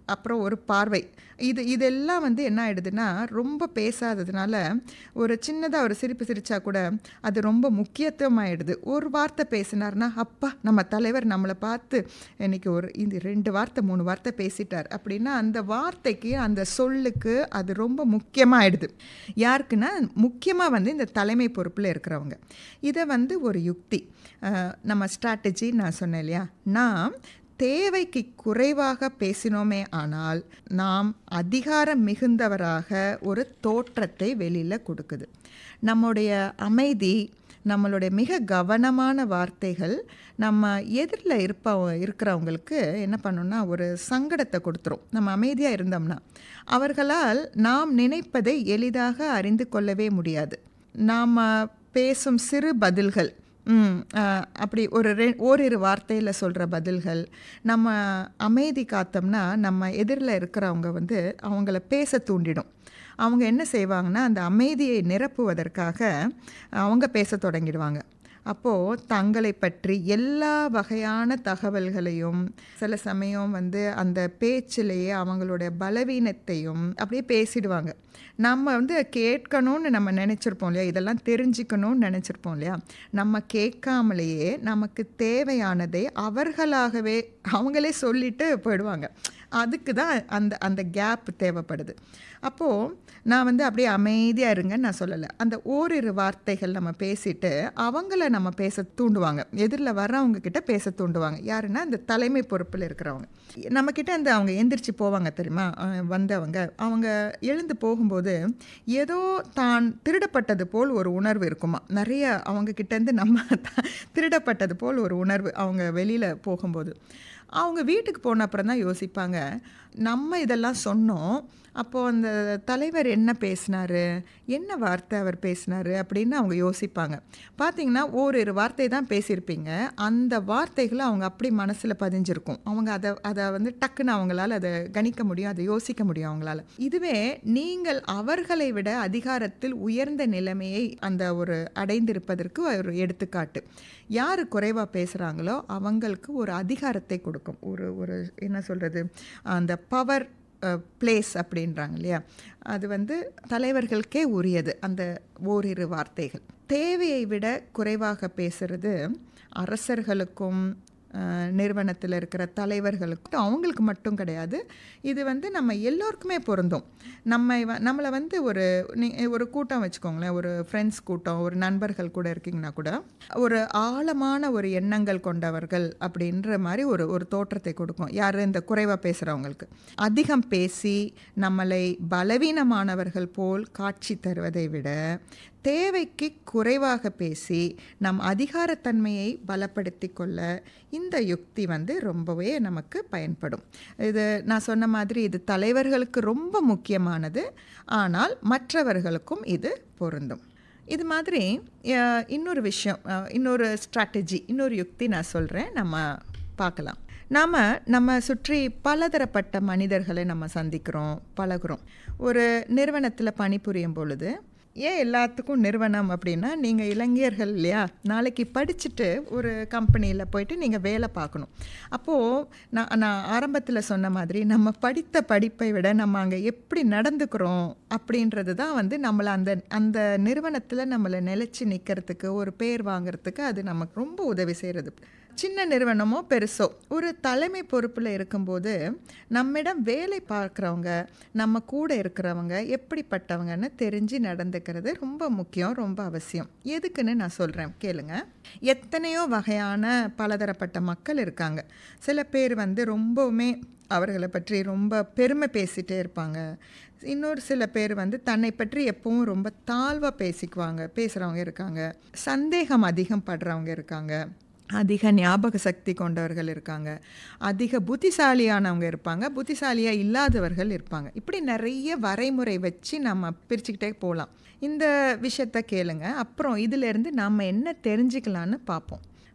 அப்புறம் ஒரு பார்வை இது இதெல்லாம் வந்து என்ன ஆயிடுதுன்னா ரொம்ப பேசாததுனால ஒரு சின்னதாக ஒரு சிரிப்பு சிரிச்சா கூட அது ரொம்ப முக்கியத்துவமாயிடுது ஒரு வார்த்தை பேசினார்னா அப்பா நம்ம தலைவர் நம்மளை பார்த்து இன்னைக்கு ஒரு இந்த ரெண்டு வார்த்தை மூணு வார்த்தை பேசிட்டார் அப்படின்னா அந்த வார்த்தைக்கு அந்த சொல்லுக்கு அது ரொம்ப முக்கியமாகிடுது யாருக்குன்னா முக்கியமாக வந்து இந்த தலைமை பொறுப்பில் இருக்கிறவங்க இதை வந்து ஒரு யுக்தி அஹ், நம்ம ஸ்ட்ராட்டஜி நான் சொன்னேன் இல்லையா நாம் தேவைக்கு குறைவாக பேசினோமே ஆனால் நாம் அதிகாரம் மிகுந்தவராக ஒரு தோற்றத்தை வெளியில் கொடுக்குது நம்முடைய அமைதி நம்மளுடைய மிக கவனமான வார்த்தைகள் நம்ம எதிரில் இருப்ப இருக்கிறவங்களுக்கு என்ன பண்ணோம்னா ஒரு சங்கடத்தை கொடுத்துரும் நம்ம அமைதியாக இருந்தோம்னா அவர்களால் நாம் நினைப்பதை எளிதாக அறிந்து கொள்ளவே முடியாது நாம் பேசும் சிறு பதில்கள் ம், ஆ, அப்படி ஒரு ரெ ஓரிரு வார்த்தையில் சொல்கிற பதில்கள் நம்ம அமைதி காத்தோம்னா நம்ம எதிரில் இருக்கிறவங்க வந்து அவங்கள பேச தூண்டிடும் அவங்க என்ன செய்வாங்கன்னா அந்த அமைதியை நிரப்புவதற்காக அவங்க பேச தொடங்கிடுவாங்க அப்போது தங்களை பற்றி எல்லா வகையான தகவல்களையும் சில சமயம் வந்து அந்த பேச்சிலேயே அவங்களுடைய பலவீனத்தையும் அப்படியே பேசிடுவாங்க நம்ம வந்து கேட்கணும்னு நம்ம நினச்சிருப்போம் இல்லையா இதெல்லாம் தெரிஞ்சுக்கணும்னு நினச்சிருப்போம் இல்லையா நம்ம கேட்காமலேயே நமக்கு தேவையானதை அவர்களாகவே அவங்களே சொல்லிட்டு போயிடுவாங்க அதுக்கு தான் அந்த அந்த கேப் தேவைப்படுது அப்போது நான் வந்து அப்படியே அமைதியாக இருங்கன்னு நான் சொல்லலை அந்த ஓரிரு வார்த்தைகள் நம்ம பேசிட்டு அவங்கள நம்ம பேச தூண்டுவாங்க எதிரில் வர்றவங்க கிட்ட பேச தூண்டுவாங்க யாருன்னா இந்த தலைமை பொறுப்பில் இருக்கிறவங்க நம்மக்கிட்ட அந்த அவங்க எந்திரிச்சு போவாங்க தெரியுமா அஹ் வந்தவங்க அவங்க எழுந்து போகும்போது ஏதோ தான் திருடப்பட்டது போல் ஒரு உணர்வு இருக்குமா நிறைய அவங்க கிட்டேருந்து நம்ம த- திருடப்பட்டது போல் ஒரு உணர்வு அவங்க வெளியில் போகும்போது அவங்க வீட்டுக்கு போன அப்புறம் தான் யோசிப்பாங்க நம்ம இதெல்லாம் சொன்னோம் அப்போது அந்த தலைவர் என்ன பேசினாரு என்ன வார்த்தை அவர் பேசினாரு அப்படின்னு அவங்க யோசிப்பாங்க பார்த்தீங்கன்னா ஓரிரு வார்த்தை தான் பேசியிருப்பீங்க அந்த வார்த்தைகளை அவங்க அப்படி மனசில் பதிஞ்சிருக்கும் அவங்க அதை அதை வந்து டக்குன்னு அவங்களால அதை கணிக்க முடியும் அதை யோசிக்க முடியும் அவங்களால இதுவே நீங்கள் அவர்களை விட அதிகாரத்தில் உயர்ந்த நிலைமையை அந்த ஒரு அடைந்திருப்பதற்கு ஒரு எடுத்துக்காட்டு யார் குறைவாக பேசுகிறாங்களோ அவங்களுக்கு ஒரு அதிகாரத்தை கொடுக்கும் ஒரு ஒரு என்ன சொல்கிறது அந்த பவர் பிளேஸ் அப்படின்றாங்க இல்லையா அது வந்து தலைவர்களுக்கே உரியது அந்த ஓரிரு வார்த்தைகள் தேவையை விட குறைவாக பேசுறது அரசர்களுக்கும் நிறுவனத்தில் இருக்கிற தலைவர்களுக்கும் அவங்களுக்கு மட்டும் கிடையாது இது வந்து நம்ம எல்லோருக்குமே பொருந்தும் நம்ம இவ- நம்மளை வந்து ஒரு நீ ஒரு கூட்டம் வச்சுக்கோங்களேன் ஒரு ஃப்ரெண்ட்ஸ் கூட்டம் ஒரு நண்பர்கள் கூட இருக்கீங்கன்னா கூட ஒரு ஆழமான ஒரு எண்ணங்கள் கொண்டவர்கள் அப்படின்ற மாதிரி ஒரு ஒரு தோற்றத்தை கொடுக்கும் யார் இந்த குறைவாக பேசுகிறவங்களுக்கு அதிகம் பேசி நம்மளை பலவீனமானவர்கள் போல் காட்சி தருவதை விட தேவைக்கு குறைவாக பேசி நம் அதிகாரத்தன்மையை பலப்படுத்தி கொள்ள இந்த யுக்தி வந்து ரொம்பவே நமக்கு பயன்படும் இது நான் சொன்ன மாதிரி இது தலைவர்களுக்கு ரொம்ப முக்கியமானது ஆனால் மற்றவர்களுக்கும் இது பொருந்தும் இது மாதிரி அஹ், இன்னொரு விஷயம் அஹ், இன்னொரு ஸ்ட்ராட்டஜி இன்னொரு யுக்தி நான் சொல்கிறேன் நம்ம பார்க்கலாம் நாம் நம்ம சுற்றி பலதரப்பட்ட மனிதர்களை நம்ம சந்திக்கிறோம் பழகுறோம் ஒரு நிறுவனத்தில் பணிபுரியும் பொழுது ஏன் எல்லாத்துக்கும் நிறுவனம் அப்படின்னா நீங்கள் இளைஞர்கள் இல்லையா நாளைக்கு படிச்சுட்டு ஒரு கம்பெனியில் போயிட்டு நீங்கள் வேலை பார்க்கணும் அப்போது நான் நான் ஆரம்பத்தில் சொன்ன மாதிரி நம்ம படித்த படிப்பை விட நம்ம அங்கே எப்படி நடந்துக்கிறோம் அப்படின்றது தான் வந்து நம்மளை அந்த அந்த நிறுவனத்தில் நம்மளை நிலச்சி நிற்கிறதுக்கு ஒரு பேர் வாங்குறதுக்கு அது நமக்கு ரொம்ப உதவி செய்கிறது சின்ன நிறுவனமோ பெருசோ ஒரு தலைமை பொறுப்பில் இருக்கும்போது நம்மிடம் வேலை பார்க்குறவங்க நம்ம கூட இருக்கிறவங்க எப்படிப்பட்டவங்கன்னு தெரிஞ்சு நடந்துக்கிறது ரொம்ப முக்கியம் ரொம்ப அவசியம் எதுக்குன்னு நான் சொல்கிறேன் கேளுங்க எத்தனையோ வகையான பலதரப்பட்ட மக்கள் இருக்காங்க சில பேர் வந்து ரொம்பவுமே அவர்களை பற்றி ரொம்ப பெருமை பேசிகிட்டே இருப்பாங்க இன்னொரு சில பேர் வந்து தன்னை பற்றி எப்பவும் ரொம்ப தாழ்வாக பேசிக்குவாங்க பேசுகிறவங்க இருக்காங்க சந்தேகம் அதிகம் படுறவங்க இருக்காங்க அதிக ஞாபக சக்தி கொண்டவர்கள் இருக்காங்க அதிக புத்திசாலியானவங்க இருப்பாங்க புத்திசாலியாக இல்லாதவர்கள் இருப்பாங்க இப்படி நிறைய வரைமுறை வச்சு நம்ம பிரிச்சுக்கிட்டே போகலாம் இந்த விஷயத்த கேளுங்க அப்புறம் இதிலேருந்து நம்ம என்ன தெரிஞ்சுக்கலான்னு பார்ப்போம்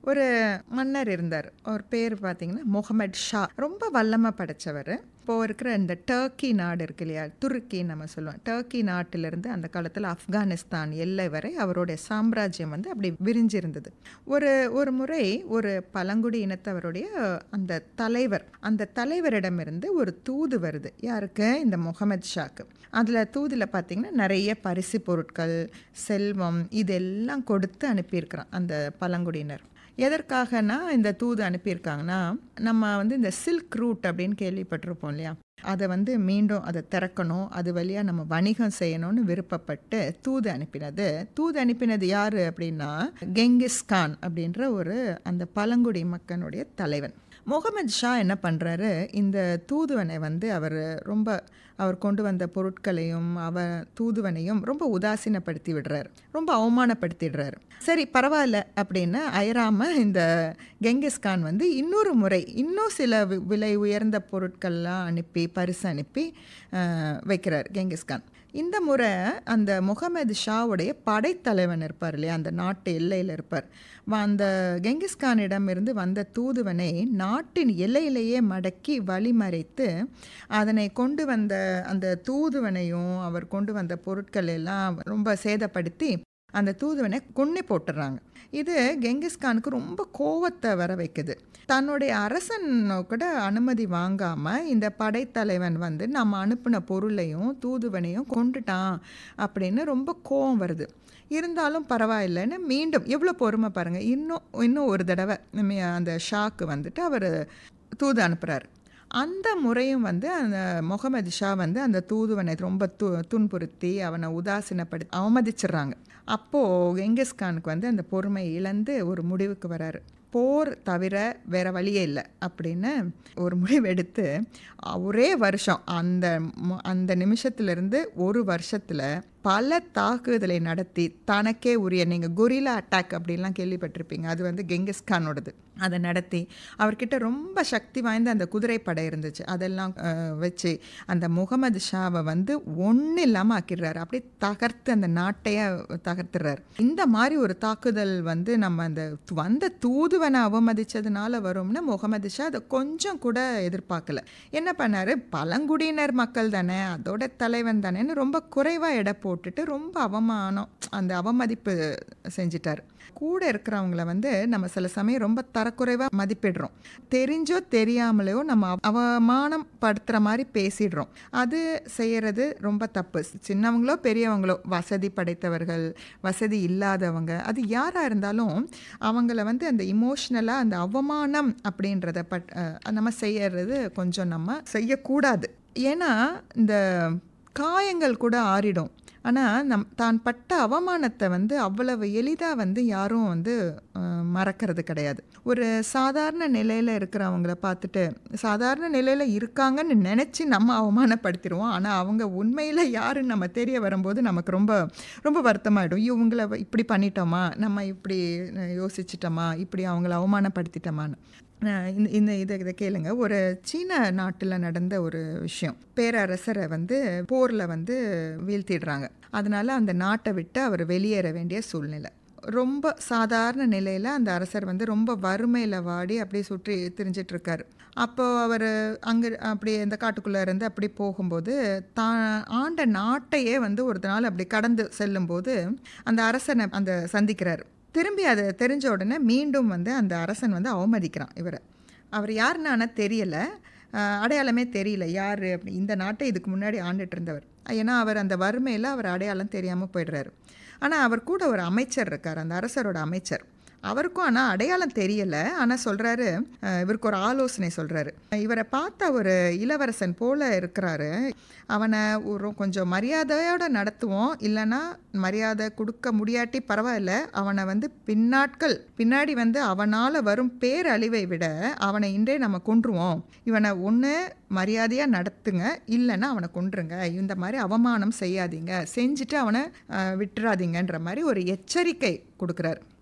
ஒரு மன்னர் இருந்தார் அவர் பேர் பார்த்தீங்கன்னா முகமது ஷா ரொம்ப வல்லமை படைச்சவர் இப்போ இருக்கிற இந்த டர்க்கி நாடு இருக்கு இல்லையா துருக்கி நம்ம சொல்லுவோம் டர்க்கி நாட்டிலிருந்து அந்த காலத்தில் ஆப்கானிஸ்தான் எல்லை வரை அவருடைய சாம்ராஜ்யம் வந்து அப்படி விரிஞ்சிருந்தது ஒரு ஒரு முறை ஒரு பழங்குடி இனத்தவருடைய அந்த தலைவர் அந்த தலைவரிடமிருந்து ஒரு தூது வருது யாருக்கு இந்த முகமது ஷாக்கு அதில் தூதில் பார்த்திங்கன்னா நிறைய பரிசு பொருட்கள் செல்வம் இதெல்லாம் கொடுத்து அனுப்பியிருக்கிறான் அந்த பழங்குடியினர் எதற்காகனா இந்த தூது அனுப்பியிருக்காங்கன்னா நம்ம வந்து இந்த சில்க் ரூட் அப்படின்னு கேள்விப்பட்டிருப்போம் இல்லையா அதை வந்து மீண்டும் அதை திறக்கணும் அது வழியாக நம்ம வணிகம் செய்யணும்னு விருப்பப்பட்டு தூது அனுப்பினது தூது அனுப்பினது யார் அப்படின்னா கெங்கிஸ் கான் அப்படின்ற ஒரு அந்த பழங்குடி மக்களுடைய தலைவன் முகமது ஷா என்ன பண்ணுறாரு இந்த தூதுவனை வந்து அவர் ரொம்ப அவர் கொண்டு வந்த பொருட்களையும் அவ தூதுவனையும் ரொம்ப உதாசீனப்படுத்தி விடுறாரு ரொம்ப அவமானப்படுத்திடுறாரு சரி பரவாயில்ல அப்படின்னு அயராம இந்த கெங்கிஸ்கான் வந்து இன்னொரு முறை இன்னும் சில விலை உயர்ந்த பொருட்கள்லாம் அனுப்பி பரிசு அனுப்பி வைக்கிறார் கெங்கிஸ்கான் இந்த முறை அந்த முகமது ஷாவுடைய படைத்தலைவன் இருப்பார் இல்லையா அந்த நாட்டு எல்லையில் இருப்பார் அந்த கெங்கிஸ்கானிடம் இருந்து வந்த தூதுவனை நாட்டின் எல்லையிலேயே மடக்கி வழிமறைத்து அதனை கொண்டு வந்த அந்த தூதுவனையும் அவர் கொண்டு வந்த பொருட்கள் எல்லாம் ரொம்ப சேதப்படுத்தி அந்த தூதுவனை கொன்னே போட்டுடுறாங்க இது கெங்கிஸ்கானுக்கு ரொம்ப கோவத்தை வர வைக்குது தன்னுடைய அரசன் கூட அனுமதி வாங்காமல் இந்த படைத்தலைவன் வந்து நம்ம அனுப்பின பொருளையும் தூதுவனையும் கொண்டுட்டான் அப்படின்னு ரொம்ப கோவம் வருது இருந்தாலும் பரவாயில்லைன்னு மீண்டும் எவ்வளோ பொறுமை பாருங்கள் இன்னும் இன்னும் ஒரு தடவை அந்த ஷாக்கு வந்துட்டு அவர் தூது அனுப்புகிறார் அந்த முறையும் வந்து அந்த முகமது ஷா வந்து அந்த தூதுவனை ரொம்ப து துன்புறுத்தி அவனை உதாசீனப்படுத்தி அவமதிச்சிடுறாங்க அப்போது கெங்கிஸ்கானுக்கு வந்து அந்த பொறுமை இழந்து ஒரு முடிவுக்கு வராரு போர் தவிர வேற வழியே இல்லை அப்படின்னு ஒரு முடிவு எடுத்து ஒரே வருஷம் அந்த அந்த நிமிஷத்துலேருந்து ஒரு வருஷத்தில் பல தாக்குதலை நடத்தி தனக்கே உரிய நீங்கள் கொரிலா அட்டாக் அப்படின்லாம் கேள்விப்பட்டிருப்பீங்க அது வந்து கெங்கிஸ்கானோடது அதை நடத்தி அவர்கிட்ட ரொம்ப சக்தி வாய்ந்த அந்த குதிரைப்படை இருந்துச்சு அதெல்லாம் வச்சு அந்த முகமது ஷாவை வந்து ஒன்றும் இல்லாமல் ஆக்கிடுறாரு அப்படியே தகர்த்து அந்த நாட்டையே தகர்த்துறாரு இந்த மாதிரி ஒரு தாக்குதல் வந்து நம்ம அந்த வந்த தூதுவனை அவமதிச்சதுனால வரும்னு முகமது ஷா அதை கொஞ்சம் கூட எதிர்பார்க்கல என்ன பண்ணாரு பழங்குடியினர் மக்கள் தானே அதோட தலைவன் தானேன்னு ரொம்ப குறைவாக எடை போட்டுட்டு ரொம்ப அவமானம் அந்த அவமதிப்பு செஞ்சிட்டார் கூட இருக்கிறவங்கள வந்து நம்ம சில சமயம் ரொம்ப தரக்குறைவாக மதிப்பிடுறோம் தெரிஞ்சோ தெரியாமலையோ நம்ம அவமானம் படுத்துகிற மாதிரி பேசிடுறோம் அது செய்கிறது ரொம்ப தப்பு சின்னவங்களோ பெரியவங்களோ வசதி படைத்தவர்கள் வசதி இல்லாதவங்க அது யாராக இருந்தாலும் அவங்கள வந்து அந்த இமோஷ்னலாக அந்த அவமானம் அப்படின்றத பட் நம்ம செய்யறது கொஞ்சம் நம்ம செய்யக்கூடாது ஏன்னா இந்த காயங்கள் கூட ஆறிடும் ஆனால் நம் தான் பட்ட அவமானத்தை வந்து அவ்வளவு எளிதாக வந்து யாரும் வந்து மறக்கிறது கிடையாது ஒரு சாதாரண நிலையில் இருக்கிறவங்கள பார்த்துட்டு சாதாரண நிலையில் இருக்காங்கன்னு நினச்சி நம்ம அவமானப்படுத்திடுவோம் ஆனால் அவங்க உண்மையில் யாருன்னு நம்ம தெரிய வரும்போது நமக்கு ரொம்ப ரொம்ப வருத்தமாயிடும் இவங்கள இப்படி பண்ணிட்டோமா நம்ம இப்படி யோசிச்சிட்டோமா இப்படி அவங்கள அவமானப்படுத்திட்டோமான்னு இந்த இந்த இதை இதை கேளுங்க ஒரு சீன நாட்டில் நடந்த ஒரு விஷயம் பேரரசரை வந்து போரில் வந்து வீழ்த்திடுறாங்க அதனால அந்த நாட்டை விட்டு அவர் வெளியேற வேண்டிய சூழ்நிலை ரொம்ப சாதாரண நிலையில் அந்த அரசர் வந்து ரொம்ப வறுமையில் வாடி அப்படியே சுற்றி திரிஞ்சிட்டு இருக்காரு அப்போ அவர் அங்கே அப்படி இந்த காட்டுக்குள்ளே இருந்து அப்படி போகும்போது தான் ஆண்ட நாட்டையே வந்து ஒரு நாள் அப்படி கடந்து செல்லும்போது அந்த அரசனை அந்த சந்திக்கிறார் திரும்பி அதை தெரிஞ்ச உடனே மீண்டும் வந்து அந்த அரசன் வந்து அவமதிக்கிறான் இவரை அவர் யாருன்னு ஆனால் தெரியலை அடையாளமே தெரியல யார் அப்படி இந்த நாட்டை இதுக்கு முன்னாடி ஆண்டுட்டு இருந்தவர் ஏன்னா அவர் அந்த வறுமையில் அவர் அடையாளம் தெரியாமல் போயிடுறாரு ஆனால் அவர் கூட ஒரு அமைச்சர் இருக்கார் அந்த அரசரோட அமைச்சர் அவருக்கும் ஆனால் அடையாளம் தெரியலை ஆனால் சொல்கிறாரு இவருக்கு ஒரு ஆலோசனை சொல்கிறாரு இவரை பார்த்த ஒரு இளவரசன் போல இருக்கிறாரு அவனை ஒரு கொஞ்சம் மரியாதையோடு நடத்துவோம் இல்லைன்னா மரியாதை கொடுக்க முடியாட்டி பரவாயில்ல அவனை வந்து பின்னாட்கள் பின்னாடி வந்து அவனால் வரும் பேரழிவை விட அவனை இன்றே நம்ம கொன்றுவோம் இவனை ஒன்று மரியாதையாக நடத்துங்க இல்லைன்னா அவனை கொன்றுங்க இந்த மாதிரி அவமானம் செய்யாதீங்க செஞ்சுட்டு அவனை விட்டுறாதீங்கன்ற மாதிரி ஒரு எச்சரிக்கை கொடுக்குறாரு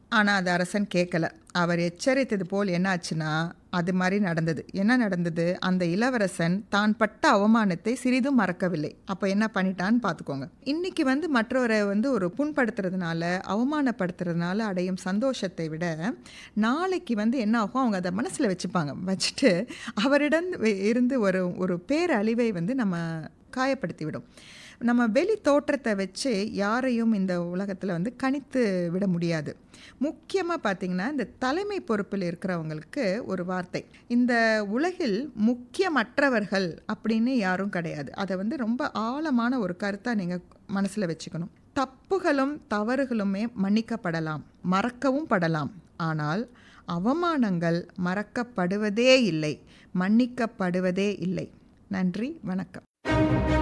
ஆனால் அது அரசன் கேட்கல அவர் எச்சரித்தது போல் என்னாச்சுன்னா அது மாதிரி நடந்தது என்ன நடந்தது அந்த இளவரசன் தான் பட்ட அவமானத்தை சிறிதும் மறக்கவில்லை அப்போ என்ன பண்ணிட்டான்னு பார்த்துக்கோங்க இன்னைக்கு வந்து மற்றவரை வந்து ஒரு புண்படுத்துறதுனால அவமானப்படுத்துறதுனால அடையும் சந்தோஷத்தை விட நாளைக்கு வந்து என்ன ஆகும் அவங்க அதை மனசில் வச்சுப்பாங்க வச்சுட்டு அவரிடம் இருந்து ஒரு ஒரு பேரழிவை வந்து நம்ம காயப்படுத்தி விடும் நம்ம வெளி தோற்றத்தை வச்சு யாரையும் இந்த உலகத்தில் வந்து கணித்து விட முடியாது முக்கியமாக பார்த்திங்கன்னா இந்த தலைமை பொறுப்பில் இருக்கிறவங்களுக்கு ஒரு வார்த்தை இந்த உலகில் முக்கியமற்றவர்கள் அப்படின்னு யாரும் கிடையாது அதை வந்து ரொம்ப ஆழமான ஒரு கருத்தாக நீங்கள் மனசில் வச்சுக்கணும் தப்புகளும் தவறுகளுமே மன்னிக்கப்படலாம் மறக்கவும் படலாம் ஆனால் அவமானங்கள் மறக்கப்படுவதே இல்லை மன்னிக்கப்படுவதே இல்லை நன்றி வணக்கம்